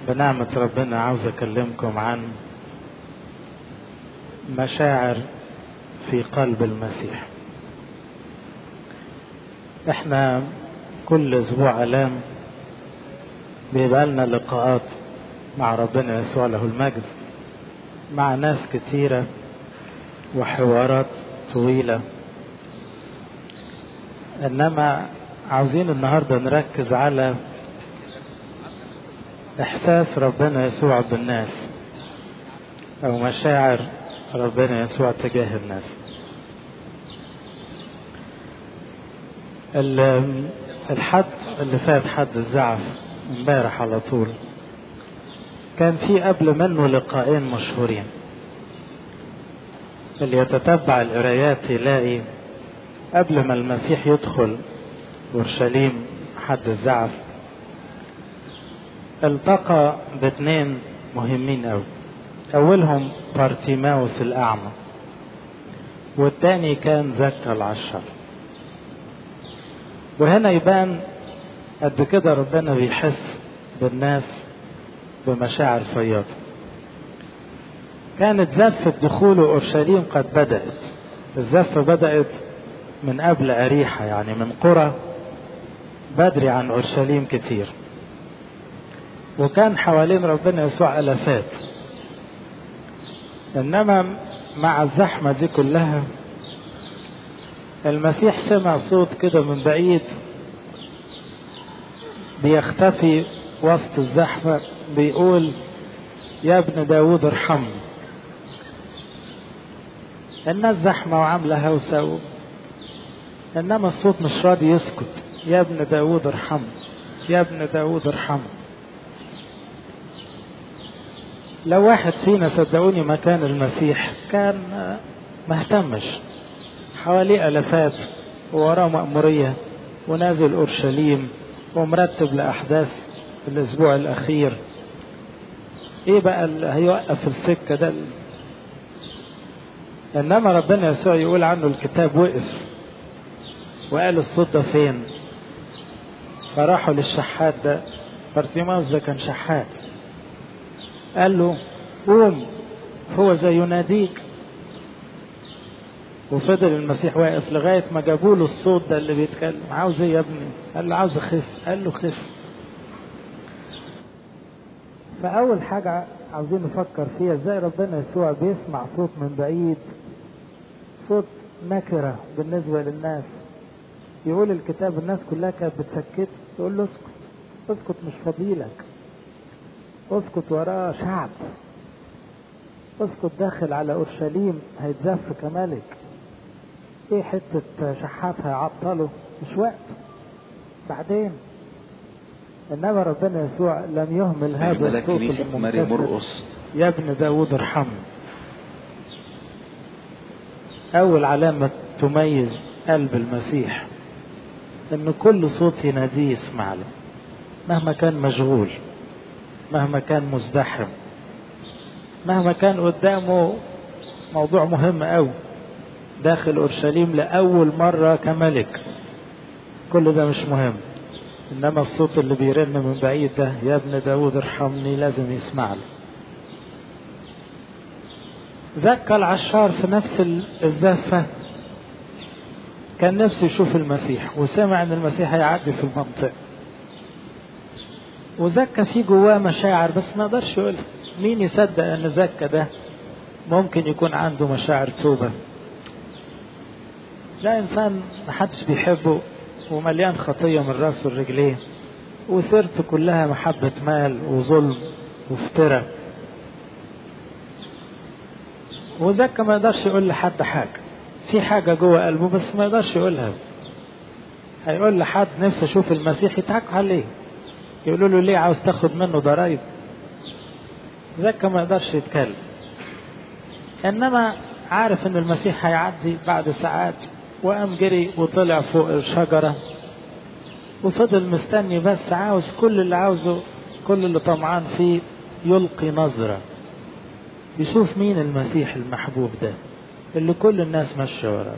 بنعمة ربنا عاوز أكلمكم عن مشاعر في قلب المسيح احنا كل اسبوع الام بيبقى لنا لقاءات مع ربنا يسوع له المجد مع ناس كتيرة وحوارات طويلة انما عاوزين النهاردة نركز على احساس ربنا يسوع بالناس او مشاعر ربنا يسوع تجاه الناس الحد اللي فات حد الزعف امبارح على طول كان في قبل منه لقاءين مشهورين اللي يتتبع القرايات يلاقي قبل ما المسيح يدخل اورشليم حد الزعف التقى باثنين مهمين قوي اولهم بارتيماوس الاعمى والتاني كان زكا العشر وهنا يبان قد كده ربنا بيحس بالناس بمشاعر فياضة كانت زفة دخول أورشليم قد بدأت الزفة بدأت من قبل أريحة يعني من قرى بدري عن أورشليم كتير وكان حوالين ربنا يسوع ألفات إنما مع الزحمة دي كلها المسيح سمع صوت كده من بعيد بيختفي وسط الزحمة بيقول يا ابن داود ارحمني الناس زحمة وعاملة هوسة إنما الصوت مش راضي يسكت يا ابن داود ارحمني يا ابن داود ارحمني لو واحد فينا صدقوني مكان المسيح كان ما اهتمش حواليه ألفات ووراه مأمورية ونازل أورشليم ومرتب لأحداث الأسبوع الأخير إيه بقى اللي هيوقف السكة ده إنما ربنا يسوع يقول عنه الكتاب وقف وقال الصوت ده فين فراحوا للشحات ده بارتيماوس ده كان شحات قال له قوم هو زي يناديك وفضل المسيح واقف لغاية ما جابوا له الصوت ده اللي بيتكلم عاوز ايه يا ابني قال له عاوز اخف قال له خف فأول حاجة عاوزين نفكر فيها ازاي ربنا يسوع بيسمع صوت من بعيد صوت نكرة بالنسبة للناس يقول الكتاب الناس كلها كانت بتسكت يقول له اسكت اسكت مش فضيلك اسكت وراه شعب اسكت داخل على اورشليم هيتزف كملك ايه حتة شحات هيعطله مش وقت بعدين انما ربنا يسوع لم يهمل هذا الصوت المنكسر يا ابن داود ارحمني اول علامة تميز قلب المسيح ان كل صوت يناديه يسمع له مهما كان مشغول مهما كان مزدحم مهما كان قدامه موضوع مهم قوي داخل اورشليم لاول مره كملك كل ده مش مهم انما الصوت اللي بيرن من بعيد ده يا ابن داود ارحمني لازم يسمع له زكى العشار في نفس الزفة كان نفسه يشوف المسيح وسمع ان المسيح هيعدي في المنطقة وزكى في جواه مشاعر بس ما قدرش يقولها مين يصدق ان زكى ده ممكن يكون عنده مشاعر توبة لا انسان محدش بيحبه ومليان خطية من راسه لرجليه وسيرته كلها محبة مال وظلم وافتراء وزكى ما يقدرش يقول لحد حاجة في حاجة جوه قلبه بس ما يقدرش يقولها هيقول لحد نفسه اشوف المسيح يضحكوا عليه يقولوا له ليه عاوز تاخد منه ضرايب زكى ما يقدرش يتكلم انما عارف ان المسيح هيعدي بعد ساعات وقام جري وطلع فوق الشجرة وفضل مستني بس عاوز كل اللي عاوزه كل اللي طمعان فيه يلقي نظرة يشوف مين المسيح المحبوب ده اللي كل الناس ماشية وراه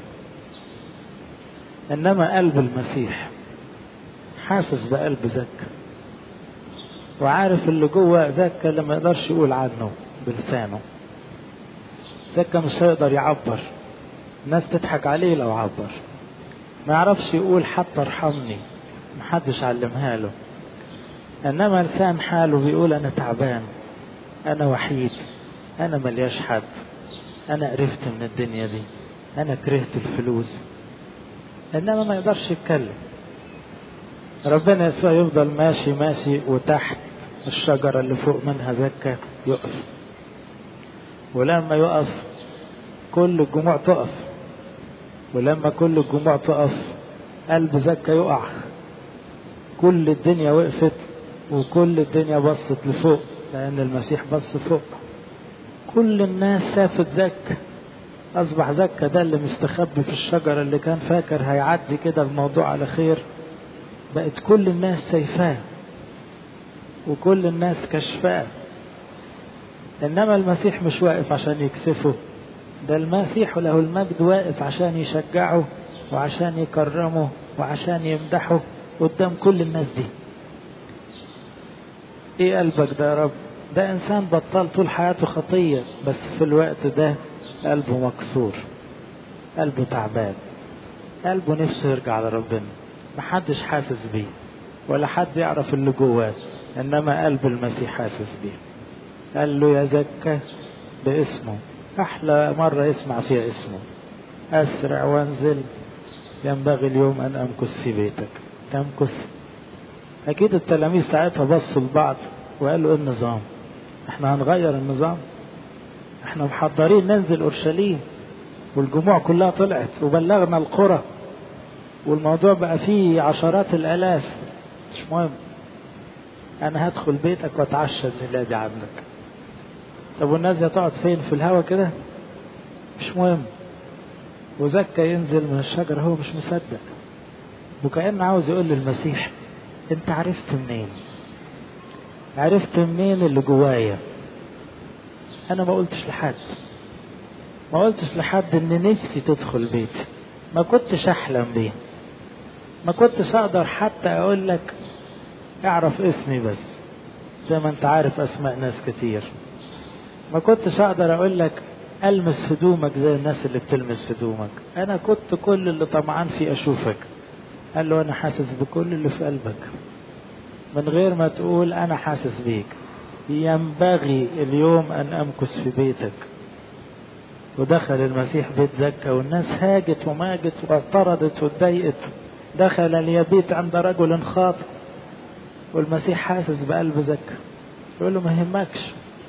انما قلب المسيح حاسس بقلب زكا وعارف اللي جوه زكا اللي ما يقدرش يقول عنه بلسانه زكا مش هيقدر يعبر الناس تضحك عليه لو عبر ما يعرفش يقول حتى ارحمني محدش علمها له انما لسان حاله بيقول انا تعبان انا وحيد انا ملياش حد انا قرفت من الدنيا دي انا كرهت الفلوس انما ما يقدرش يتكلم ربنا يسوع يفضل ماشي ماشي وتحت الشجرة اللي فوق منها زكا يقف ولما يقف كل الجموع تقف ولما كل الجموع تقف قلب زكا يقع كل الدنيا وقفت وكل الدنيا بصت لفوق لأن المسيح بص فوق كل الناس شافت زكا أصبح زكا ده اللي مستخبي في الشجرة اللي كان فاكر هيعدي كده الموضوع على خير بقت كل الناس شايفاه وكل الناس كشفاه إنما المسيح مش واقف عشان يكسفه ده المسيح له المجد واقف عشان يشجعه وعشان يكرمه وعشان يمدحه قدام كل الناس دي ايه قلبك ده يا رب ده انسان بطل طول حياته خطية بس في الوقت ده قلبه مكسور قلبه تعبان قلبه نفسه يرجع لربنا محدش حاسس بيه ولا حد يعرف اللي جواه انما قلب المسيح حاسس بيه قال له يا زكا باسمه احلى مرة يسمع فيها اسمه اسرع وانزل ينبغي اليوم ان امكث في بيتك تمكث اكيد التلاميذ ساعتها بصوا لبعض وقالوا ايه النظام احنا هنغير النظام احنا محضرين ننزل اورشليم والجموع كلها طلعت وبلغنا القرى والموضوع بقى فيه عشرات الالاف مش مهم انا هدخل بيتك واتعشى الليله دي عندك طب والناس هتقعد فين في الهوا كده مش مهم وزكى ينزل من الشجرة هو مش مصدق وكأنه عاوز يقول للمسيح انت عرفت منين عرفت منين اللي جوايا انا ما قلتش لحد ما قلتش لحد ان نفسي تدخل بيتي ما كنتش احلم بيه ما كنتش اقدر حتى اقول لك اعرف اسمي بس زي ما انت عارف اسماء ناس كتير ما كنتش اقدر اقول لك المس هدومك زي الناس اللي بتلمس هدومك انا كنت كل اللي طمعان في اشوفك قال له انا حاسس بكل اللي في قلبك من غير ما تقول انا حاسس بيك ينبغي اليوم ان امكث في بيتك ودخل المسيح بيت زكا والناس هاجت وماجت واعترضت واتضايقت دخل اليبيت عند رجل خاطئ والمسيح حاسس بقلب زكا يقول له ما يهمكش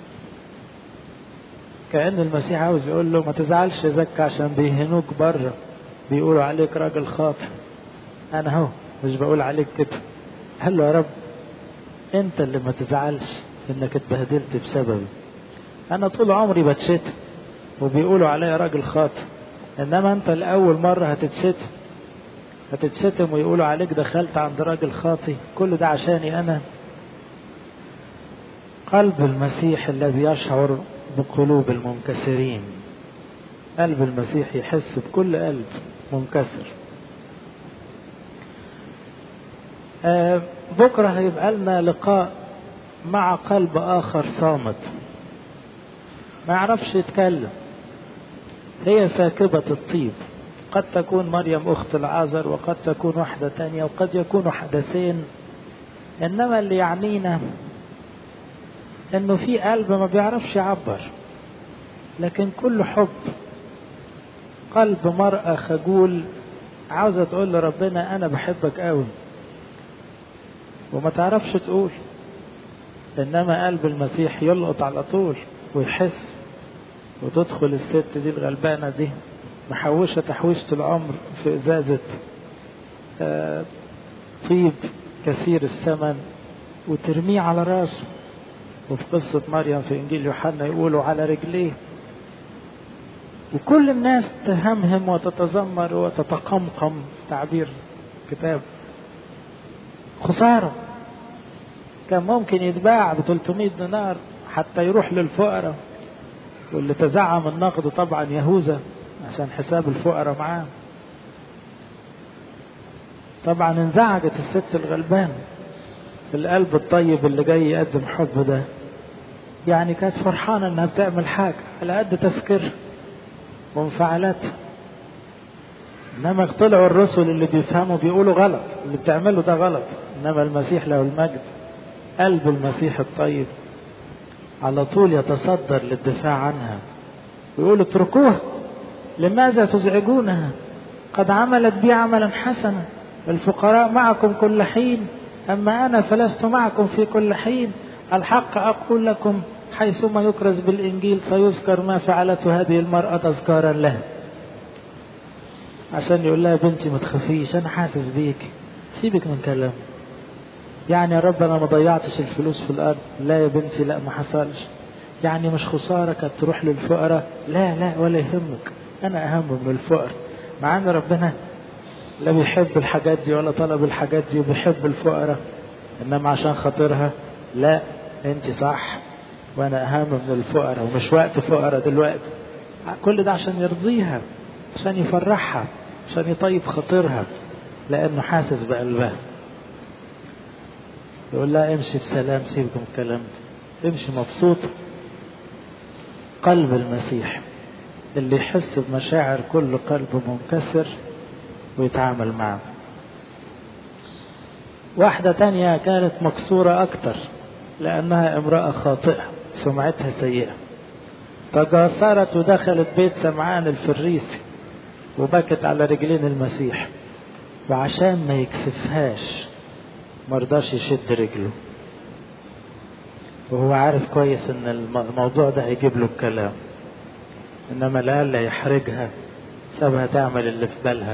كأن المسيح عاوز يقول له ما تزعلش يا زكا عشان بيهنوك بره بيقولوا عليك راجل خاطئ انا اهو مش بقول عليك كده قال له يا رب انت اللي ما تزعلش انك اتبهدلت بسببي انا طول عمري بتشتم وبيقولوا عليا راجل خاطئ انما انت لاول مره هتتشتم هتتشتم ويقولوا عليك دخلت عند راجل خاطي كل ده عشاني انا قلب المسيح الذي يشعر بقلوب المنكسرين قلب المسيح يحس بكل قلب منكسر آه بكرة هيبقى لنا لقاء مع قلب آخر صامت ما يعرفش يتكلم هي ساكبة الطيب قد تكون مريم أخت العازر وقد تكون واحدة تانية وقد يكونوا حدثين إنما اللي يعنينا إنه في قلب ما بيعرفش يعبر لكن كل حب قلب مرأة خجول عاوزة تقول لربنا أنا بحبك قوي وما تعرفش تقول إنما قلب المسيح يلقط على طول ويحس وتدخل الست دي الغلبانة دي محوشة تحويشة العمر في إزازة آه طيب كثير الثمن وترميه على راسه وفي قصة مريم في إنجيل يوحنا يقولوا على رجليه وكل الناس تهمهم وتتذمر وتتقمقم تعبير كتاب خسارة كان ممكن يتباع ب 300 دينار حتى يروح للفقراء واللي تزعم النقد طبعا يهوذا عشان حساب الفقراء معاه طبعا انزعجت الست الغلبانة القلب الطيب اللي جاي يقدم حب ده يعني كانت فرحانة انها بتعمل حاجة على قد تفكيرها وانفعالاتها انما طلعوا الرسل اللي بيفهموا بيقولوا غلط اللي بتعمله ده غلط انما المسيح له المجد قلب المسيح الطيب على طول يتصدر للدفاع عنها ويقول اتركوها لماذا تزعجونها قد عملت بي عملا حسنا الفقراء معكم كل حين أما أنا فلست معكم في كل حين الحق أقول لكم حيثما يكرز بالإنجيل فيذكر ما فعلته هذه المرأة تذكارا له عشان يقول لها بنتي ما تخافيش أنا حاسس بيك سيبك من كلام يعني يا رب أنا ما ضيعتش الفلوس في الأرض لا يا بنتي لا ما حصلش يعني مش خسارة كانت تروح للفقراء لا لا ولا يهمك أنا أهم من الفقر مع أن ربنا لا بيحب الحاجات دي ولا طلب الحاجات دي وبيحب الفقراء إنما عشان خاطرها لا أنت صح وأنا أهم من الفقراء ومش وقت فقراء دلوقتي كل ده عشان يرضيها عشان يفرحها عشان يطيب خاطرها لأنه حاسس بقلبها يقول لها امشي بسلام سيبكم الكلام ده امشي مبسوط قلب المسيح اللي يحس بمشاعر كل قلب منكسر ويتعامل معه واحدة تانية كانت مكسورة أكتر لأنها امرأة خاطئة سمعتها سيئة تجاسرت ودخلت بيت سمعان الفريسي وبكت على رجلين المسيح وعشان ما يكسفهاش مرضاش يشد رجله وهو عارف كويس ان الموضوع ده هيجيب له الكلام انما لألا يحرجها سابها تعمل اللي في بالها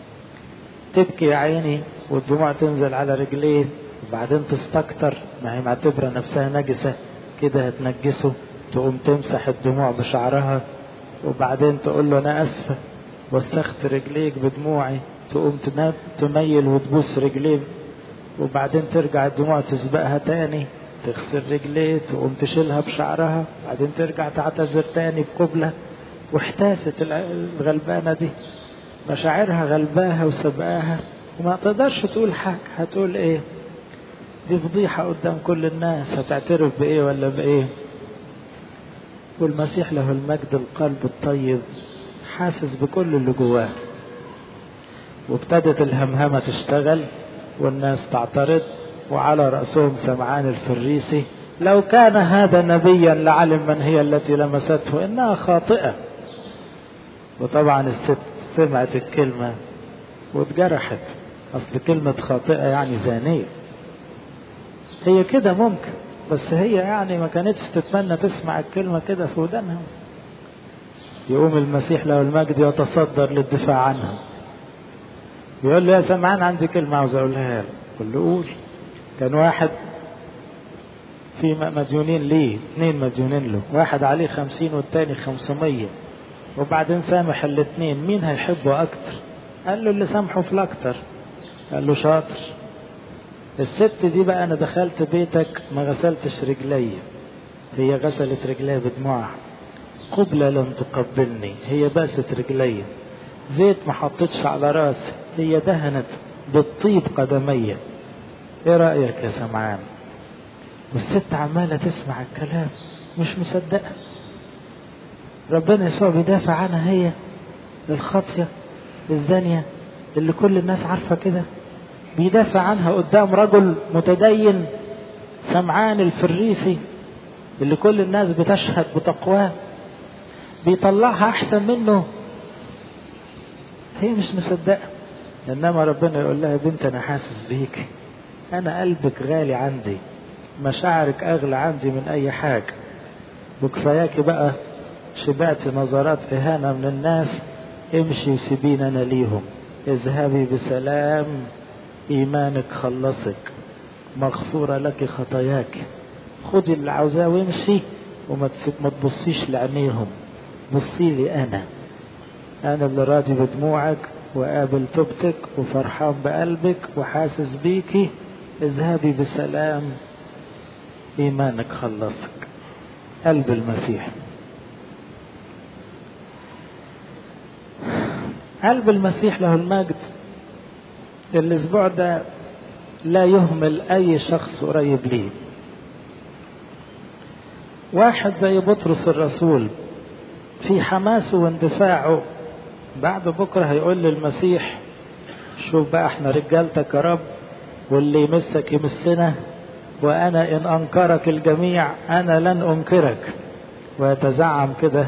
تبكي يا عيني والدموع تنزل على رجليه وبعدين تستكتر ما هي معتبرة نفسها نجسة كده هتنجسه تقوم تمسح الدموع بشعرها وبعدين تقول له انا اسفة وسخت رجليك بدموعي تقوم تميل وتبوس رجليه وبعدين ترجع الدموع تسبقها تاني تغسل رجليه تقوم تشيلها بشعرها بعدين ترجع تعتذر تاني بقبلة واحتاست الغلبانة دي مشاعرها غلباها وسبقاها وما تقدرش تقول حاجة هتقول ايه دي فضيحة قدام كل الناس هتعترف بايه ولا بايه والمسيح له المجد القلب الطيب حاسس بكل اللي جواه وابتدت الهمهمة تشتغل والناس تعترض وعلى رأسهم سمعان الفريسي لو كان هذا نبيا لعلم من هي التي لمسته إنها خاطئة وطبعا الست سمعت الكلمة واتجرحت أصل كلمة خاطئة يعني زانية هي كده ممكن بس هي يعني ما كانتش تتمنى تسمع الكلمة كده في ودانها يقوم المسيح له المجد يتصدر للدفاع عنها يقول له يا سمعان عندي كلمة عاوز أقولها لك قل له قول كان واحد في مديونين ليه اثنين مديونين له واحد عليه خمسين والتاني خمسمية وبعدين سامح الاثنين مين هيحبه أكتر قال له اللي سامحه في الأكتر قال له شاطر الست دي بقى أنا دخلت بيتك ما غسلتش رجلي هي غسلت رجليها بدموعها قبلة لم تقبلني هي باست رجلي زيت ما حطيتش على راسي هي دهنت بالطيب قدمي ايه رأيك يا سمعان والست عمالة تسمع الكلام مش مصدقة ربنا يسوع بيدافع عنها هي الخاطية الزانية اللي كل الناس عارفة كده بيدافع عنها قدام رجل متدين سمعان الفريسي اللي كل الناس بتشهد بتقواه بيطلعها احسن منه هي مش مصدقه انما ربنا يقول لها بنت انا حاسس بيك انا قلبك غالي عندي مشاعرك اغلى عندي من اي حاجه وكفاياكي بقى شبعت نظرات اهانه من الناس امشي وسيبين انا ليهم اذهبي بسلام ايمانك خلصك مغفوره لك خطاياك خدي اللي عاوزاه وامشي وما تبصيش لعينيهم بصي لي انا انا اللي راضي بدموعك وقابل توبتك وفرحان بقلبك وحاسس بيكي اذهبي بسلام ايمانك خلصك قلب المسيح قلب المسيح له المجد الاسبوع ده لا يهمل أي شخص قريب ليه واحد زي بطرس الرسول في حماسه واندفاعه بعد بكرة هيقول للمسيح شوف بقى احنا رجالتك يا رب واللي يمسك يمسنا وأنا إن أنكرك الجميع أنا لن أنكرك ويتزعم كده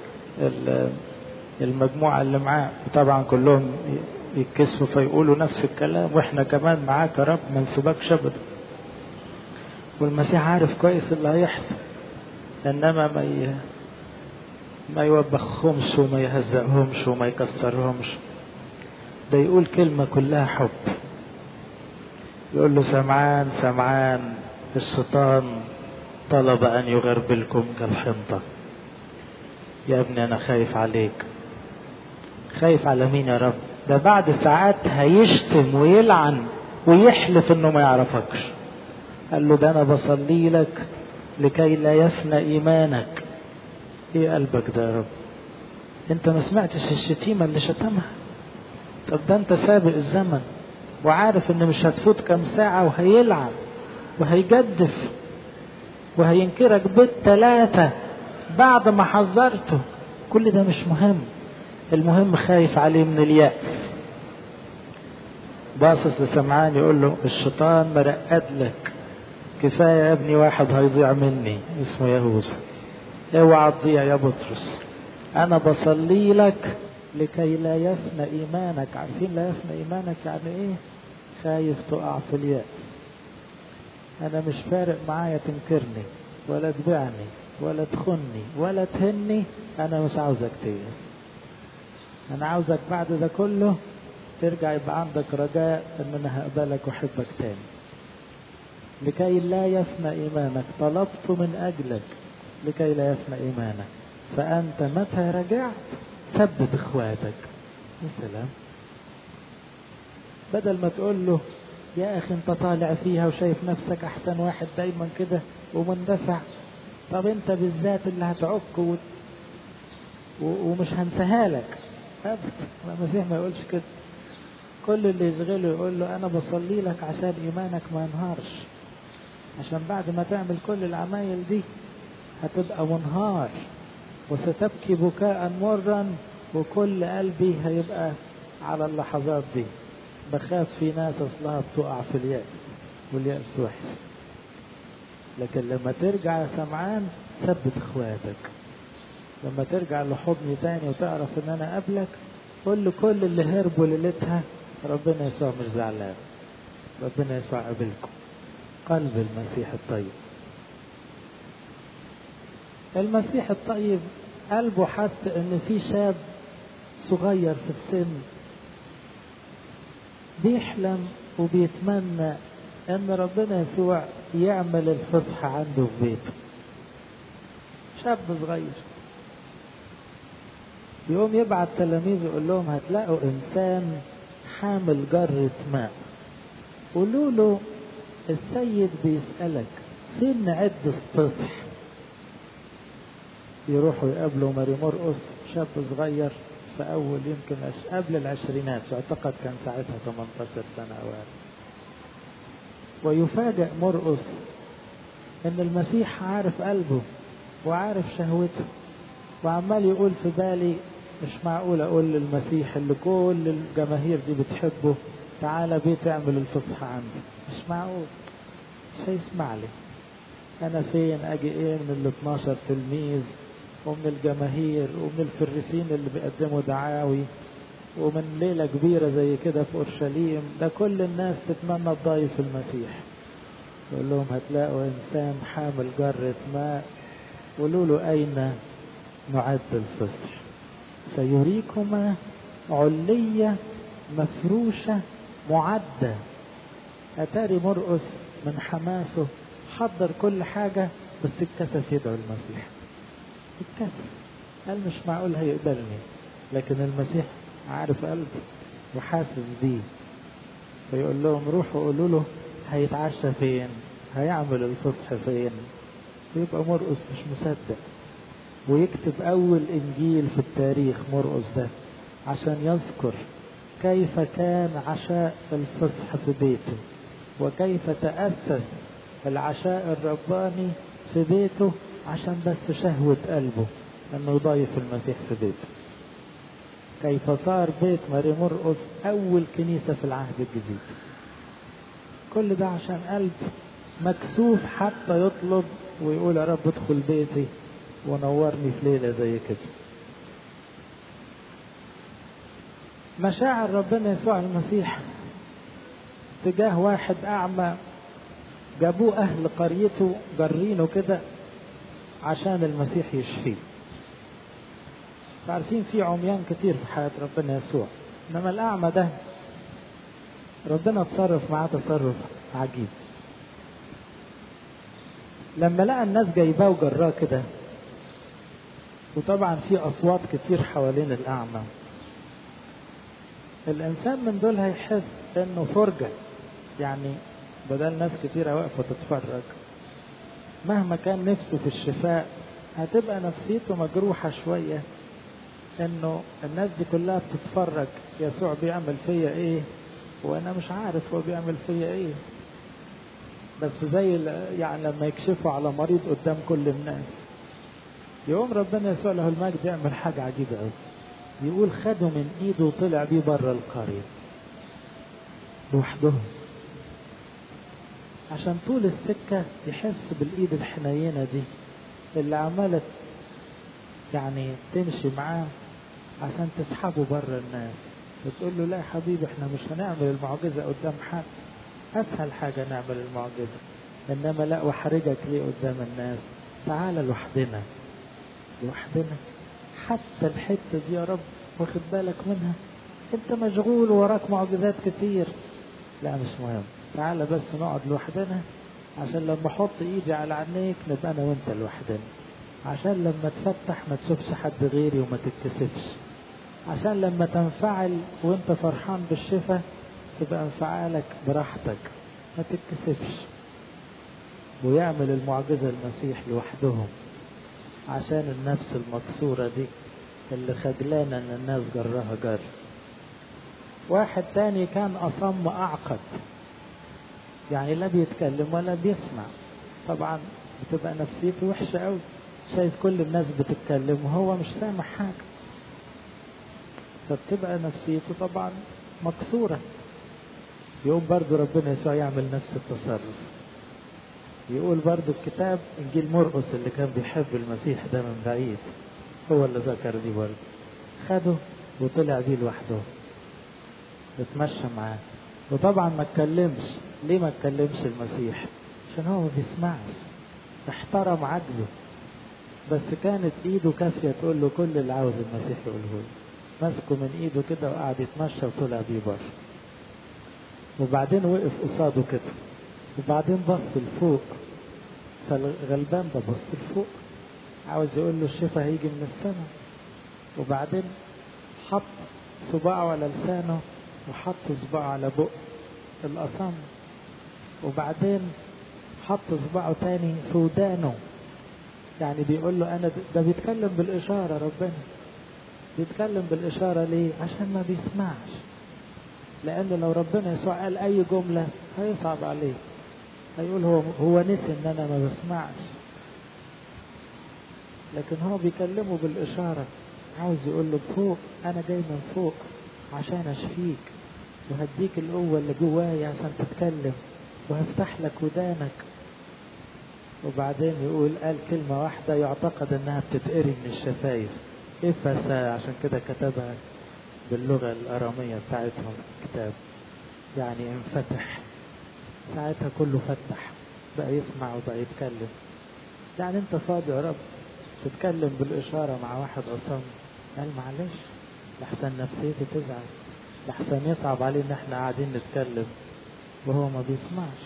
المجموعة اللي معاه وطبعا كلهم يتكسفوا فيقولوا نفس الكلام واحنا كمان معاك يا رب ما نسيبكش ابدا والمسيح عارف كويس اللي هيحصل انما ما ي... ما يوبخهمش وما يهزقهمش وما يكسرهمش ده يقول كلمة كلها حب يقول له سمعان سمعان الشيطان طلب أن يغربلكم كالحنطة يا ابني أنا خايف عليك خايف على مين يا رب ده بعد ساعات هيشتم ويلعن ويحلف انه ما يعرفكش قال له ده انا بصلي لك لكي لا يفنى ايمانك ايه قلبك ده يا رب انت ما سمعتش الشتيمة اللي شتمها طب ده انت سابق الزمن وعارف ان مش هتفوت كام ساعة وهيلعن وهيجدف وهينكرك بالتلاتة بعد ما حذرته كل ده مش مهم المهم خايف عليه من اليأس باصص لسمعان يقول له الشيطان مرقد لك كفاية يا ابني واحد هيضيع مني اسمه يهوذا اوعى تضيع يا بطرس انا بصلي لك لكي لا يفنى ايمانك عارفين لا يفنى ايمانك يعني ايه خايف تقع في اليأس انا مش فارق معايا تنكرني ولا تبيعني ولا تخني ولا تهني انا مش عاوزك تيأس انا عاوزك بعد ده كله ترجع يبقى عندك رجاء ان انا هقبلك واحبك تاني لكي لا يفنى ايمانك طلبت من اجلك لكي لا يفنى ايمانك فانت متى رجعت ثبت اخواتك يا سلام بدل ما تقول له يا اخي انت طالع فيها وشايف نفسك احسن واحد دايما كده ومندفع طب انت بالذات اللي هتعك و... و... ومش هنساها لك ابدا المسيح ما يقولش كده كل اللي يشغله يقول له انا بصلي لك عشان ايمانك ما ينهارش عشان بعد ما تعمل كل العمايل دي هتبقى منهار وستبكي بكاء مرا وكل قلبي هيبقى على اللحظات دي بخاف في ناس اصلها بتقع في اليأس واليأس وحش لكن لما ترجع يا سمعان ثبت اخواتك لما ترجع لحضني تاني وتعرف ان انا قبلك قول له كل اللي هربوا ليلتها ربنا يسوع مش زعلان ربنا يسوع قبلكم قلب المسيح الطيب المسيح الطيب قلبه حس ان في شاب صغير في السن بيحلم وبيتمنى ان ربنا يسوع يعمل الفصح عنده في بيته شاب صغير يقوم يبعت تلاميذه يقول لهم هتلاقوا انسان حامل جرة ماء قولوا له السيد بيسألك فين نعد الفصح يروحوا يقابلوا ماري مرقص شاب صغير في أول يمكن قبل العشرينات اعتقد كان ساعتها 18 سنة أو أقل ويفاجأ مرقص إن المسيح عارف قلبه وعارف شهوته وعمال يقول في بالي مش معقول أقول للمسيح اللي كل الجماهير دي بتحبه تعالى بيت اعمل الفصحى عندي مش معقول مش هيسمع لي أنا فين أجي إيه من ال 12 تلميذ ومن الجماهير ومن الفريسين اللي بيقدموا دعاوي ومن ليلة كبيرة زي كده في أورشليم ده كل الناس تتمنى تضايف المسيح يقول لهم هتلاقوا إنسان حامل جرة ماء قولوا له أين نعد الفصح سيريكما علية مفروشة معدة أتاري مرقس من حماسه حضر كل حاجة بس اتكسف يدعو المسيح اتكسف قال مش معقول هيقبلني لكن المسيح عارف قلبه وحاسس بيه فيقول لهم روحوا قولوا له هيتعشى فين هيعمل الفصح فين ويبقى مرقس مش مصدق ويكتب أول إنجيل في التاريخ مرقس ده عشان يذكر كيف كان عشاء الفصح في بيته وكيف تأسس العشاء الرباني في بيته عشان بس شهوة قلبه انه يضايف المسيح في بيته كيف صار بيت ماري مرقس اول كنيسة في العهد الجديد كل ده عشان قلب مكسوف حتى يطلب ويقول يا رب ادخل بيتي ونورني في ليلة زي كده مشاعر ربنا يسوع المسيح تجاه واحد أعمى جابوه أهل قريته جرينه كده عشان المسيح يشفيه عارفين في عميان كتير في حياة ربنا يسوع إنما الأعمى ده ربنا اتصرف معاه تصرف عجيب لما لقى الناس جايباه وجراه كده وطبعا في أصوات كتير حوالين الأعمى الإنسان من دول هيحس إنه فرجة يعني بدل ناس كتيرة واقفة تتفرج مهما كان نفسه في الشفاء هتبقى نفسيته مجروحة شوية إنه الناس دي كلها بتتفرج يسوع بيعمل فيا إيه وأنا مش عارف هو بيعمل فيا إيه بس زي يعني لما يكشفوا على مريض قدام كل الناس يقوم ربنا يسوع له المجد يعمل حاجة عجيبة قوي يقول خده من ايده وطلع بيه بره القرية لوحدهم عشان طول السكة يحس بالإيد الحنينة دي اللي عمالة يعني تمشي معاه عشان تسحبه بره الناس وتقول له لا يا حبيبي احنا مش هنعمل المعجزة قدام حد أسهل حاجة نعمل المعجزة إنما لا وحرجك ليه قدام الناس تعالى لوحدنا لوحدنا حتى الحتة دي يا رب واخد بالك منها انت مشغول وراك معجزات كتير لا مش مهم تعالى بس نقعد لوحدنا عشان لما احط ايدي على عينيك نبقى انا وانت لوحدنا عشان لما تفتح ما تشوفش حد غيري وما تتكسفش عشان لما تنفعل وانت فرحان بالشفاء تبقى انفعالك براحتك ما تتكسفش ويعمل المعجزة المسيح لوحدهم عشان النفس المكسورة دي اللي خجلانة ان الناس جرها جر واحد تاني كان أصم أعقد يعني لا بيتكلم ولا بيسمع طبعا بتبقى نفسيته وحشة قوي شايف كل الناس بتتكلم وهو مش سامع حاجة فبتبقى نفسيته طبعا مكسورة يقوم برضو ربنا يسوع يعمل نفس التصرف يقول برضو الكتاب انجيل مرقس اللي كان بيحب المسيح ده من بعيد هو اللي ذكر دي برضو خده وطلع بيه لوحده اتمشى معاه وطبعا ما اتكلمش ليه ما اتكلمش المسيح عشان هو ما بيسمعش احترم عجزه بس كانت ايده كافيه تقول له كل اللي عاوز المسيح يقوله له ماسكه من ايده كده وقعد يتمشى وطلع بيه بره وبعدين وقف قصاده كده وبعدين بص لفوق فالغلبان ده بص لفوق عاوز يقول له الشفا هيجي من السماء وبعدين حط صباعه على لسانه وحط صباعه على بق الأصم وبعدين حط صباعه تاني في ودانه يعني بيقول له أنا ده بيتكلم بالإشارة ربنا بيتكلم بالإشارة ليه؟ عشان ما بيسمعش لأن لو ربنا يسوع قال أي جملة هيصعب عليه هيقول هو هو نسي إن أنا ما بسمعش لكن هو بيكلمه بالإشارة عاوز يقول له فوق أنا جاي من فوق عشان أشفيك وهديك القوة اللي جوايا عشان تتكلم وهفتح لك ودانك وبعدين يقول قال كلمة واحدة يعتقد انها بتتقري من الشفايف افسا عشان كده كتبها باللغة الارامية بتاعتهم الكتاب يعني انفتح ساعتها كله فتح بقى يسمع وبقى يتكلم يعني انت فاضي يا رب تتكلم بالاشارة مع واحد اصم قال معلش لحسن نفسيتي تزعل لحسن يصعب عليه ان احنا قاعدين نتكلم وهو ما بيسمعش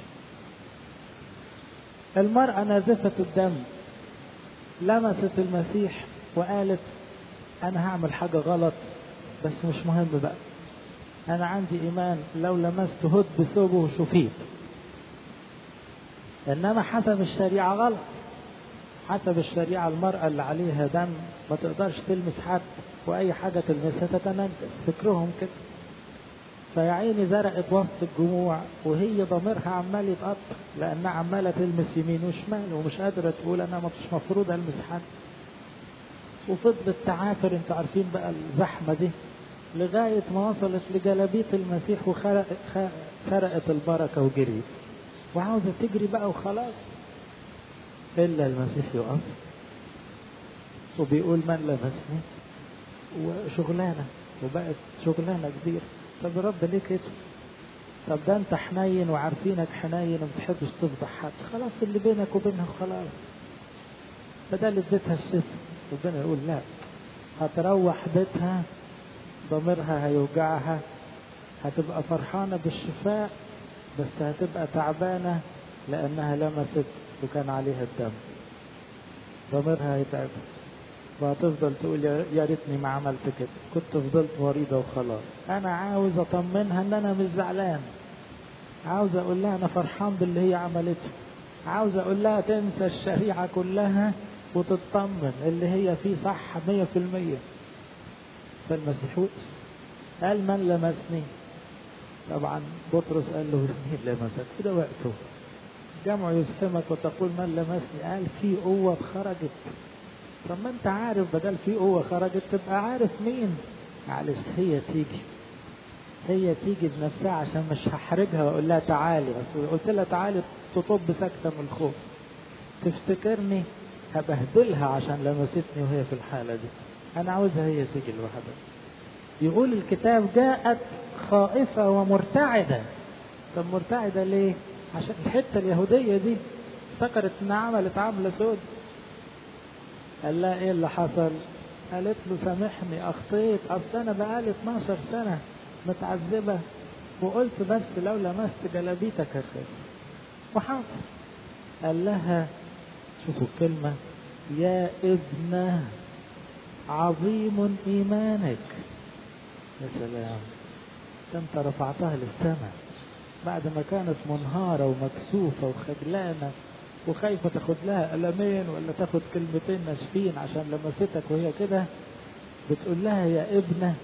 المرأة نازفة الدم لمست المسيح وقالت أنا هعمل حاجة غلط بس مش مهم بقى أنا عندي إيمان لو لمست هد بثوبه شفيت إنما حسب الشريعة غلط حسب الشريعة المرأة اللي عليها دم ما تقدرش تلمس حد وأي حاجة تلمسها تتنجس فكرهم كده فيا عيني زرقت وسط الجموع وهي ضميرها عمال يتقطع لانها عماله تلمس يمين وشمال ومش قادره تقول انا مش مفروض المس حد وفضلت تعافر انتوا عارفين بقى الزحمه دي لغايه ما وصلت لجلابيه المسيح وخرقت خرقت البركه وجريت وعاوزه تجري بقى وخلاص الا المسيح يقف وبيقول من لمسني وشغلانه وبقت شغلانه كبيره طب يا رب ليه كده؟ طب ده انت حنين وعارفينك حنين وما بتحبش تفضح حد خلاص اللي بينك وبينها خلاص بدل اديتها الشفا ربنا يقول لا هتروح بيتها ضميرها هيوجعها هتبقى فرحانة بالشفاء بس هتبقى تعبانة لأنها لمست وكان عليها الدم ضميرها هيتعب وهتفضل تقول يا ريتني ما عملت كده كنت فضلت مريضة وخلاص أنا عاوز أطمنها إن أنا مش زعلان عاوز أقول لها أنا فرحان باللي هي عملته عاوز أقول لها تنسى الشريعة كلها وتطمن اللي هي فيه صح مية في المية فالمسيح وقف قال من لمسني طبعا بطرس قال له مين لمسك كده وقفوا جمع يزحمك وتقول من لمسني قال في قوة خرجت طب ما انت عارف بدل في قوة خرجت تبقى عارف مين معلش هي تيجي هي تيجي بنفسها عشان مش هحرجها واقول لها تعالي اصل قلت لها تعالي تطب ساكتة من الخوف تفتكرني هبهدلها عشان لمستني وهي في الحالة دي انا عاوزها هي تيجي لوحدها يقول الكتاب جاءت خائفة ومرتعدة طب مرتعدة ليه عشان الحتة اليهودية دي افتكرت انها عملت عملة سود قال لها ايه اللي حصل قالت له سامحني اخطيت اصل انا بقالي 12 سنة متعذبة وقلت بس لو لمست جلابيتك هخف وحصل قال لها شوفوا الكلمة يا ابنة عظيم إيمانك يا سلام ده انت رفعتها للسماء بعد ما كانت منهارة ومكسوفة وخجلانة وخايفة تاخد لها قلمين ولا تاخد كلمتين ناشفين عشان لمستك وهي كده بتقول لها يا ابنة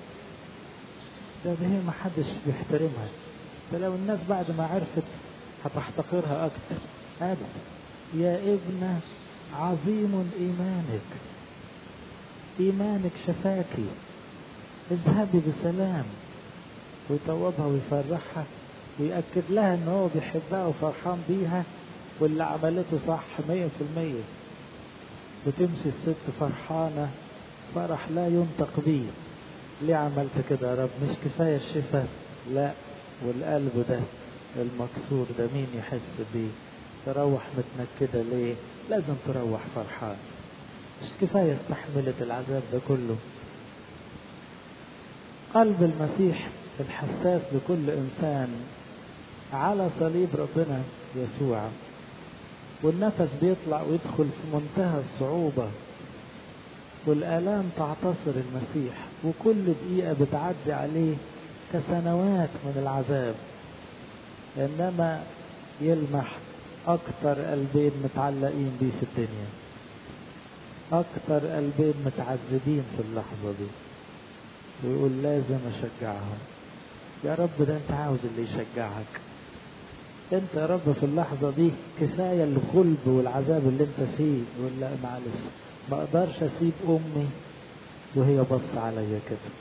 ده ده هي ما حدش بيحترمها ده لو الناس بعد ما عرفت هتحتقرها أكتر أبدا يا ابنة عظيم إيمانك إيمانك شفاكي اذهبي بسلام ويطوبها ويفرحها ويأكد لها ان هو بيحبها وفرحان بيها واللي عملته صح مية في المية وتمشي الست فرحانة فرح لا ينطق بيه ليه عملت كده يا رب مش كفاية الشفاء لا والقلب ده المكسور ده مين يحس بيه تروح متنكدة ليه لازم تروح فرحان مش كفاية استحملت العذاب ده كله قلب المسيح الحساس لكل إنسان على صليب ربنا يسوع والنفس بيطلع ويدخل في منتهى الصعوبة والآلام تعتصر المسيح وكل دقيقة بتعدي عليه كسنوات من العذاب إنما يلمح أكتر قلبين متعلقين بيه في الدنيا أكتر قلبين متعذبين في اللحظة دي ويقول لازم أشجعهم يا رب ده أنت عاوز اللي يشجعك أنت يا رب في اللحظة دي كفاية الغلب والعذاب اللي أنت فيه يقول لا معلش ما أقدرش أسيب أمي وهي بص عليا كده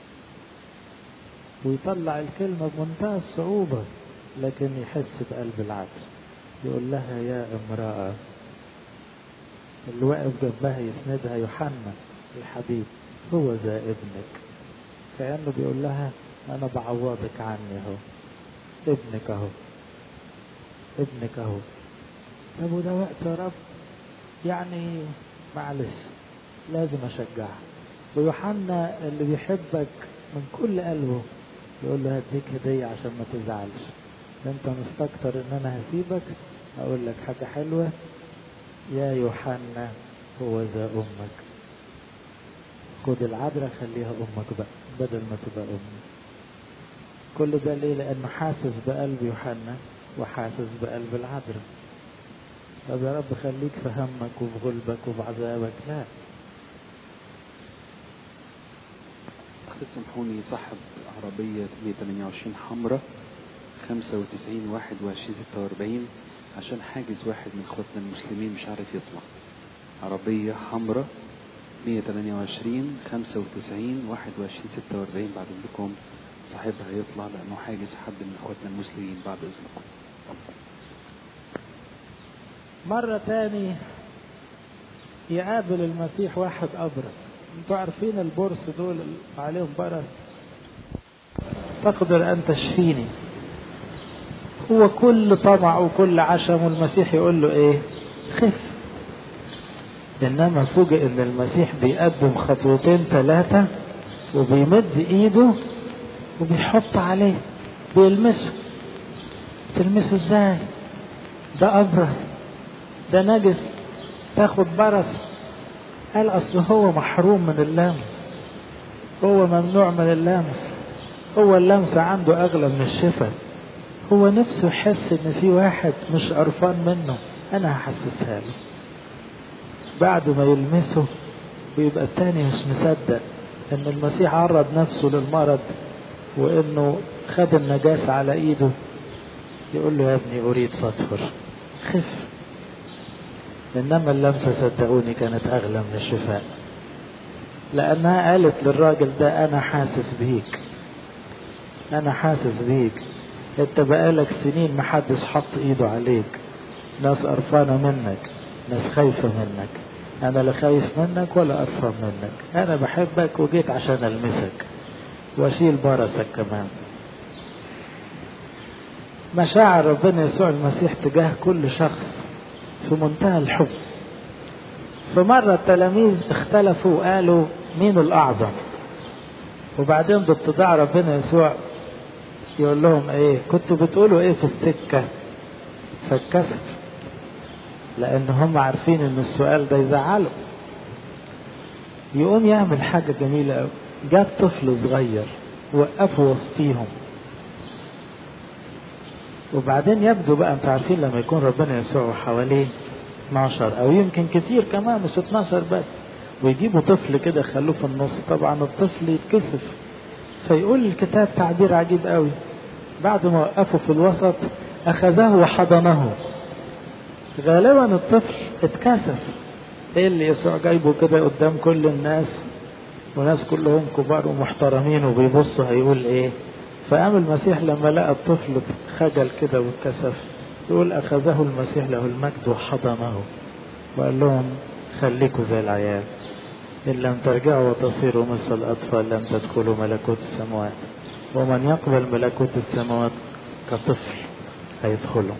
ويطلع الكلمة بمنتهى الصعوبة لكن يحس بقلب العدل يقول لها يا امرأة اللي واقف جنبها يسندها يوحنا الحبيب هو ذا ابنك كأنه بيقول لها أنا بعوضك عني أهو ابنك أهو ابنك أهو طب وده وقت يا رب يعني معلش لازم أشجعها ويوحنا اللي بيحبك من كل قلبه يقول له هديك هدية عشان ما تزعلش انت مستكتر ان انا هسيبك اقول لك حاجة حلوة يا يوحنا هو ذا امك خد العذراء خليها امك بقى بدل ما تبقى امي كل ده ليه لانه حاسس بقلب يوحنا وحاسس بقلب العذراء طب يا رب خليك في همك وفي غلبك وفي عذابك لا تسمحوني صاحب عربية 128 حمراء 95 21 46 عشان حاجز واحد من اخواتنا المسلمين مش عارف يطلع عربية حمراء 128 95 21 46 بعد اذنكم صاحبها يطلع لانه حاجز حد من اخواتنا المسلمين بعد اذنكم مرة تاني يقابل المسيح واحد أبرص انتوا عارفين البرص دول اللي عليهم برص تقدر أن تشفيني هو كل طمع وكل عشم والمسيح يقول له ايه خف انما فوجئ ان المسيح بيقدم خطوتين ثلاثة وبيمد ايده وبيحط عليه بيلمسه تلمسه ازاي ده ابرص ده نجس تاخد برص قال اصل هو محروم من اللمس هو ممنوع من اللمس هو اللمس عنده اغلى من الشفاء هو نفسه يحس ان في واحد مش قرفان منه انا هحسسها له بعد ما يلمسه ويبقى التاني مش مصدق ان المسيح عرض نفسه للمرض وانه خد النجاسة على ايده يقول له يا ابني اريد فاطهر خف انما اللمسة صدقوني كانت اغلى من الشفاء لانها قالت للراجل ده انا حاسس بيك انا حاسس بيك انت بقالك سنين محدش حط ايده عليك ناس قرفانة منك ناس خايفة منك انا لا خايف منك ولا قرفان منك انا بحبك وجيت عشان المسك واشيل برسك كمان مشاعر ربنا يسوع المسيح تجاه كل شخص في منتهى الحب فمرة التلاميذ اختلفوا وقالوا مين الأعظم وبعدين باتضاع ربنا يسوع يقول لهم ايه كنتوا بتقولوا ايه في السكة فاتكسف لان هم عارفين ان السؤال ده يزعله يقوم يعمل حاجة جميلة قوي جاب طفل صغير وقفه وسطيهم وبعدين يبدو بقى انتوا عارفين لما يكون ربنا يسوع حواليه 12 او يمكن كتير كمان مش 12 بس ويجيبوا طفل كده خلوه في النص طبعا الطفل يتكسف فيقول الكتاب تعبير عجيب قوي بعد ما وقفوا في الوسط اخذه وحضنه غالبا الطفل اتكسف ايه اللي يسوع جايبه كده قدام كل الناس وناس كلهم كبار ومحترمين وبيبصوا هيقول ايه فقام المسيح لما لقى الطفل خجل كده واتكسف يقول اخذه المسيح له المجد وحضنه وقال لهم خليكوا زي العيال إن لم ترجعوا وتصيروا مثل الأطفال لم تدخلوا ملكوت السماوات ومن يقبل ملكوت السماوات كطفل هيدخله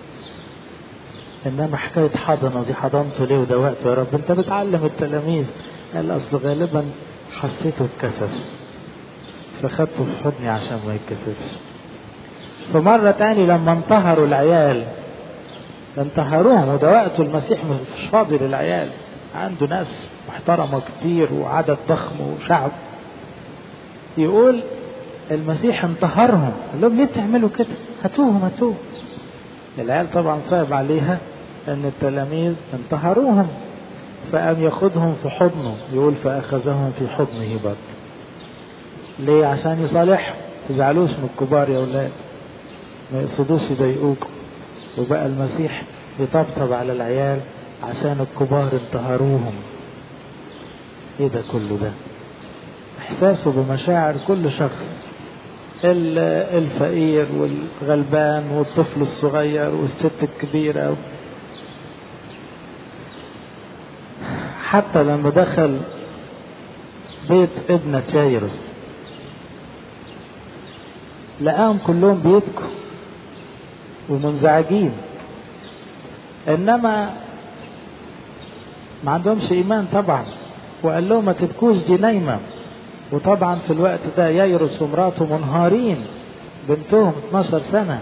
إنما حكاية حضنه دي حضنته ليه وده وقته يا رب أنت بتعلم التلاميذ قال أصل غالبا حسيته اتكسف فخدته في حضني عشان ما يتكسفش فمرة تاني لما انتهروا العيال انتهروهم وده وقته المسيح مش فاضي للعيال عنده ناس محترمة كتير وعدد ضخم وشعب يقول المسيح انتهرهم قال لهم ليه بتعملوا كده هاتوهم هاتوهم العيال طبعا صعب عليها ان التلاميذ انتهروهم فقام ياخدهم في حضنه يقول فاخذهم في حضنه برضه ليه عشان يصالحهم تزعلوش من الكبار يا اولاد ما يقصدوش يضايقوكم وبقى المسيح يطبطب على العيال عشان الكبار انتهروهم ايه ده كله ده احساسه بمشاعر كل شخص الفقير والغلبان والطفل الصغير والست الكبيرة حتى لما دخل بيت ابنة يايروس لقاهم كلهم بيبكوا ومنزعجين انما ما عندهمش ايمان طبعا وقال لهم ما تبكوش دي نايمه وطبعا في الوقت ده ييرس ومراته منهارين بنتهم 12 سنه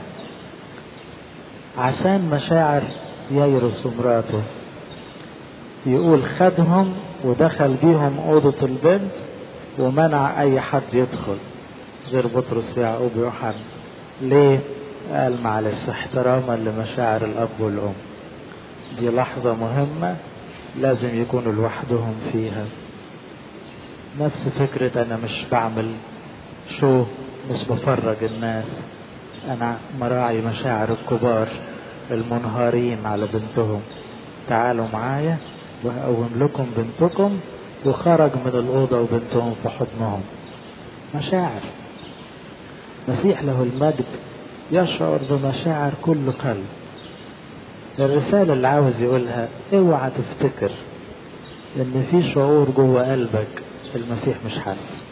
عشان مشاعر ييرس ومراته يقول خدهم ودخل بيهم اوضه البنت ومنع اي حد يدخل غير بطرس ويعقوب ويوحنا ليه قال معلش احتراما لمشاعر الاب والام دي لحظه مهمه لازم يكونوا لوحدهم فيها نفس فكرة أنا مش بعمل شو مش بفرج الناس انا مراعي مشاعر الكبار المنهارين على بنتهم تعالوا معايا وهقوم لكم بنتكم وخرج من الأوضة وبنتهم في حضنهم مشاعر مسيح له المجد يشعر بمشاعر كل قلب الرسالة اللي عاوز يقولها اوعى تفتكر ان في شعور جوه قلبك المسيح مش حاسس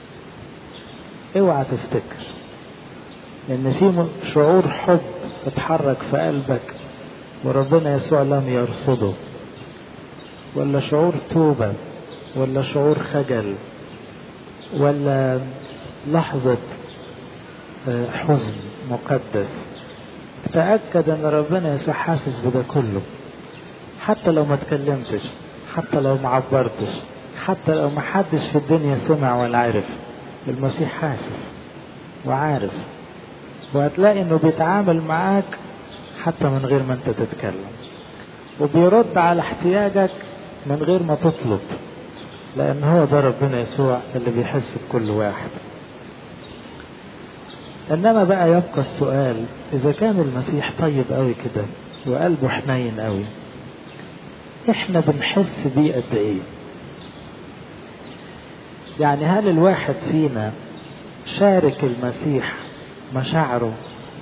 اوعى تفتكر ان في شعور حب اتحرك في قلبك وربنا يسوع لم يرصده ولا شعور توبة ولا شعور خجل ولا لحظة حزن مقدس تأكد ان ربنا يسوع حاسس بده كله حتى لو ما تكلمتش حتى لو ما عبرتش حتى لو ما حدش في الدنيا سمع ولا عرف المسيح حاسس وعارف وهتلاقي انه بيتعامل معاك حتى من غير ما انت تتكلم وبيرد على احتياجك من غير ما تطلب لان هو ده ربنا يسوع اللي بيحس بكل واحد انما بقى يبقى السؤال اذا كان المسيح طيب قوي كده وقلبه حنين قوي احنا بنحس بيه قد ايه يعني هل الواحد فينا شارك المسيح مشاعره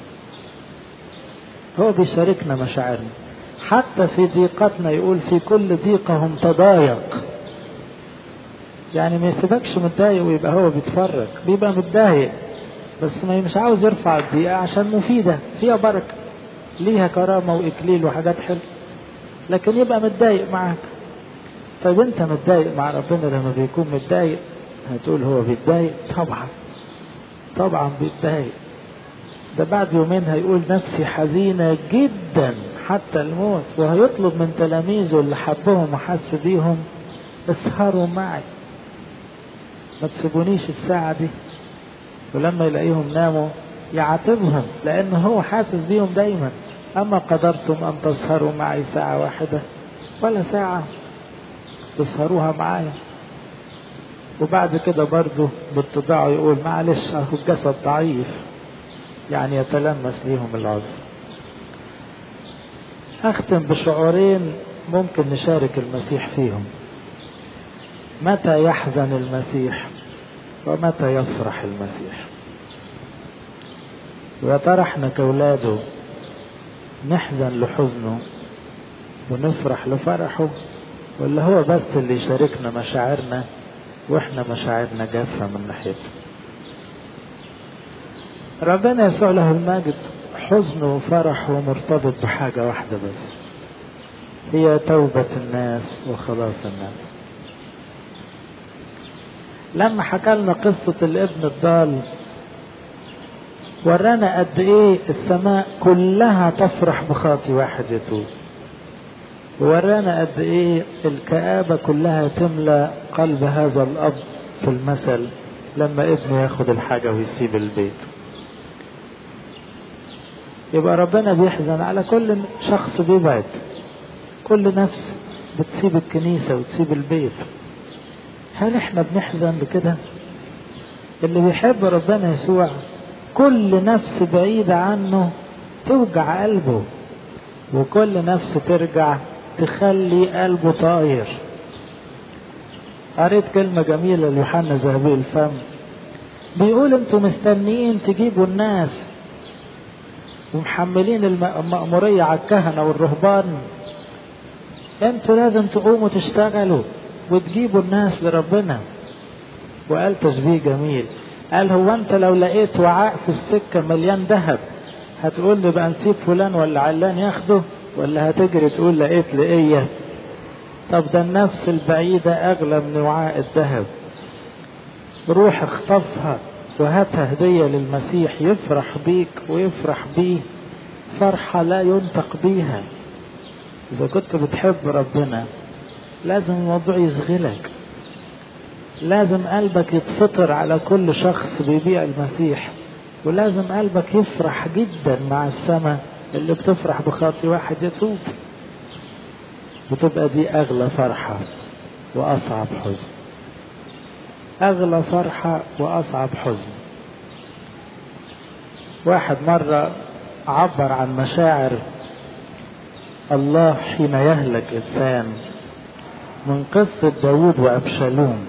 هو بيشاركنا مشاعرنا حتى في ضيقتنا يقول في كل ضيقهم تضايق يعني ما يسيبكش متضايق ويبقى هو بيتفرج بيبقى متضايق بس ما مش عاوز يرفع الضيقة عشان مفيدة فيها بركة ليها كرامة وإكليل وحاجات حلوة لكن يبقى متضايق معاك طيب انت متضايق مع ربنا لما بيكون متضايق هتقول هو بيتضايق طبعا طبعا بيتضايق ده بعد يومين هيقول نفسي حزينة جدا حتى الموت وهيطلب من تلاميذه اللي حبهم وحس بيهم اسهروا معي ما تسيبونيش الساعة دي ولما يلاقيهم ناموا يعاتبهم لأن هو حاسس بيهم دايما أما قدرتم أن تسهروا معي ساعة واحدة ولا ساعة تسهروها معايا وبعد كده برضه باتضاعه يقول معلش اهو الجسد ضعيف يعني يتلمس ليهم العذر اختم بشعورين ممكن نشارك المسيح فيهم متى يحزن المسيح ومتى يفرح المسيح ويا ترى احنا كاولاده نحزن لحزنه ونفرح لفرحه ولا هو بس اللي يشاركنا مشاعرنا واحنا مشاعرنا جافة من ناحيته ربنا يسوع له المجد حزنه وفرحه مرتبط بحاجة واحدة بس هي توبة الناس وخلاص الناس لما حكى لنا قصة الابن الضال ورانا قد ايه السماء كلها تفرح بخاطي واحد يتوب ورانا قد ايه الكآبة كلها تملى قلب هذا الأب في المثل لما ابنه ياخد الحاجة ويسيب البيت يبقى ربنا بيحزن على كل شخص بيبعد كل نفس بتسيب الكنيسة وتسيب البيت هل احنا بنحزن لكده اللي بيحب ربنا يسوع كل نفس بعيدة عنه توجع قلبه وكل نفس ترجع تخلي قلبه طاير قريت كلمة جميلة ليوحنا ذهبي الفم بيقول انتوا مستنيين تجيبوا الناس ومحملين المأمورية على الكهنة والرهبان انتوا لازم تقوموا تشتغلوا وتجيبوا الناس لربنا وقال تشبيه جميل قال هو انت لو لقيت وعاء في السكة مليان ذهب هتقول لي بقى نسيب فلان ولا علان ياخده ولا هتجري تقول لقيت لقية طب ده النفس البعيدة أغلى من وعاء الذهب روح اخطفها وهاتها هدية للمسيح يفرح بيك ويفرح بيه فرحة لا ينطق بيها إذا كنت بتحب ربنا لازم الموضوع يشغلك لازم قلبك يتفطر على كل شخص بيبيع المسيح ولازم قلبك يفرح جدا مع السماء اللي بتفرح بخاطي واحد يتوب بتبقى دي أغلى فرحة وأصعب حزن أغلى فرحة وأصعب حزن واحد مرة عبر عن مشاعر الله حين يهلك إنسان من قصة داود وأبشالوم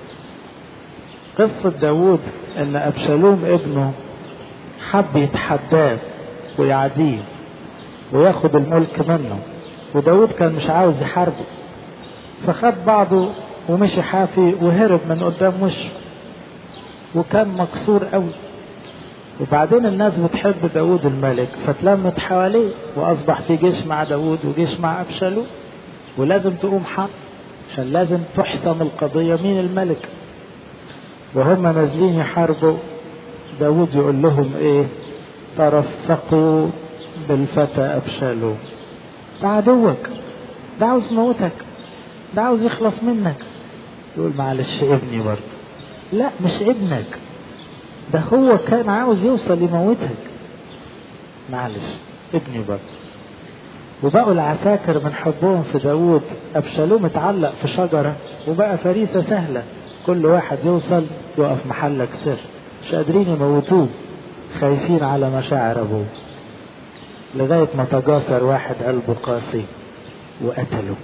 قصة داود أن أبشالوم ابنه حب يتحداه ويعديه وياخد الملك منه وداود كان مش عاوز يحاربه فخد بعضه ومشي حافي وهرب من قدام وشه وكان مكسور قوي وبعدين الناس بتحب داود الملك فتلمت حواليه وأصبح في جيش مع داود وجيش مع أبشالوم ولازم تقوم حرب عشان لازم تحسم القضية مين الملك وهم نازلين يحاربوا داود يقول لهم ايه ترفقوا بالفتى أبشالوم ده عدوك ده عاوز يموتك ده عاوز يخلص منك يقول معلش ابني برضه لا مش ابنك ده هو كان عاوز يوصل يموتك معلش ابني برضه وبقوا العساكر من حبهم في داود أبشالوم اتعلق في شجرة وبقى فريسة سهلة كل واحد يوصل يقف محلك سر مش قادرين يموتوه خايفين على مشاعر أبوه لغاية ما تجاسر واحد قلبه قاسي وقتله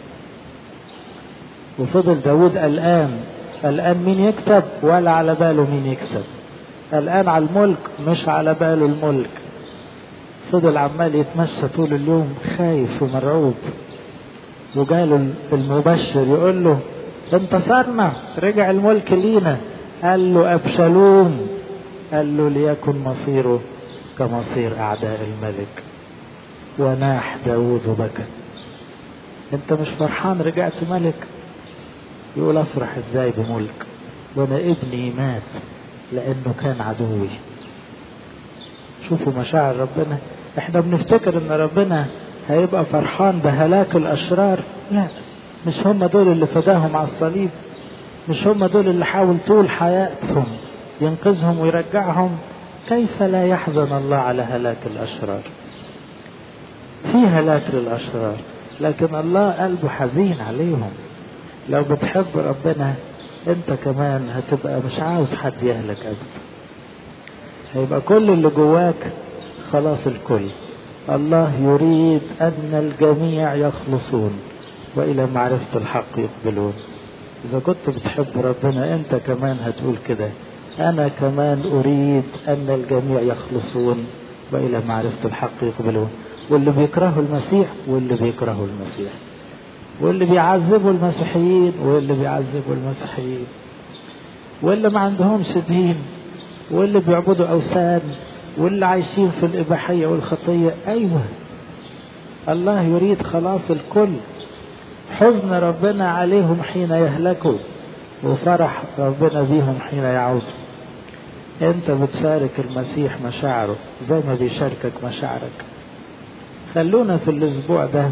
وفضل داود قلقان قلقان مين يكسب ولا على باله مين يكسب قلقان على الملك مش على باله الملك فضل عمال يتمشى طول اليوم خايف ومرعوب وجاله المبشر يقول له انتصرنا رجع الملك لينا قال له أبشالوم قال له ليكن مصيره كمصير أعداء الملك وناح داود وبكى انت مش فرحان رجعت ملك يقول افرح ازاي بملك وانا ابني مات لانه كان عدوي شوفوا مشاعر ربنا احنا بنفتكر ان ربنا هيبقى فرحان بهلاك الاشرار لا مش هم دول اللي فداهم على الصليب مش هم دول اللي حاول طول حياتهم ينقذهم ويرجعهم كيف لا يحزن الله على هلاك الاشرار في هلاك للاشرار لكن الله قلبه حزين عليهم لو بتحب ربنا انت كمان هتبقى مش عاوز حد يهلك ابدا هيبقى كل اللي جواك خلاص الكل الله يريد ان الجميع يخلصون والى معرفه الحق يقبلون اذا كنت بتحب ربنا انت كمان هتقول كده انا كمان اريد ان الجميع يخلصون والى معرفه الحق يقبلون واللي بيكرهوا المسيح واللي بيكرهوا المسيح واللي بيعذبوا المسيحيين واللي بيعذبوا المسيحيين واللي ما عندهمش دين واللي بيعبدوا أوثان واللي عايشين في الإباحية والخطية أيوة الله يريد خلاص الكل حزن ربنا عليهم حين يهلكوا وفرح ربنا بيهم حين يعودوا انت بتشارك المسيح مشاعره زي ما بيشاركك مشاعرك خلونا في الاسبوع ده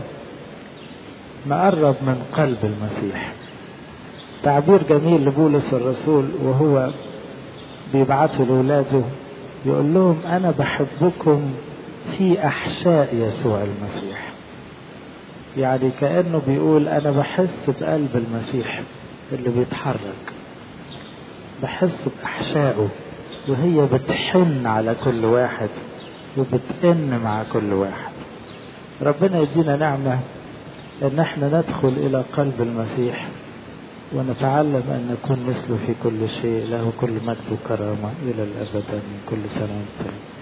نقرب من قلب المسيح تعبير جميل لبولس الرسول وهو بيبعته لولاده يقول لهم انا بحبكم في احشاء يسوع المسيح يعني كانه بيقول انا بحس بقلب المسيح اللي بيتحرك بحس باحشائه وهي بتحن على كل واحد وبتئن مع كل واحد ربنا يدينا نعمه ان احنا ندخل الى قلب المسيح ونتعلم ان نكون مثله في كل شيء له كل مجد وكرامه الى الابد من كل سنه وانت